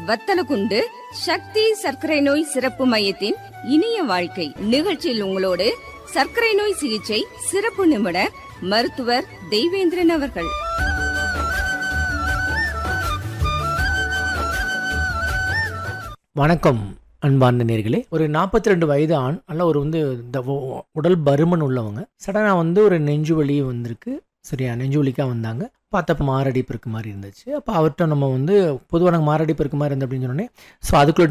வத்தலகுண்டு சக்தி சர்க்கரை நோய் சிறப்பு மையத்தின் இனிய வாழ்க்கை நிகழ்ச்சியில் உங்களோடு சர்க்கரை நோய் சிகிச்சை சிறப்பு நிபுணர் மருத்துவர் தெய்வேந்திரன் அவர்கள் வணக்கம் அன்பார்ந்த நேர்களே ஒரு நாற்பத்தி ரெண்டு வயது ஆண் நல்ல ஒரு வந்து இந்த உ- உடல் பருமன் உள்ளவங்க சடனாக வந்து ஒரு நெஞ்சு வலி வந்திருக்கு சரியா நெஞ்சு வலிக்காக வந்தாங்க பார்த்தப்ப மாரடைப்பு இருக்க மாதிரி இருந்துச்சு அப்போ அவர்கிட்ட நம்ம வந்து பொதுவாக நாங்கள் மாரடைப்பு இருக்க மாதிரி இருந்து அப்படின்னு சொன்னோடனே ஸோ அதுக்குள்ள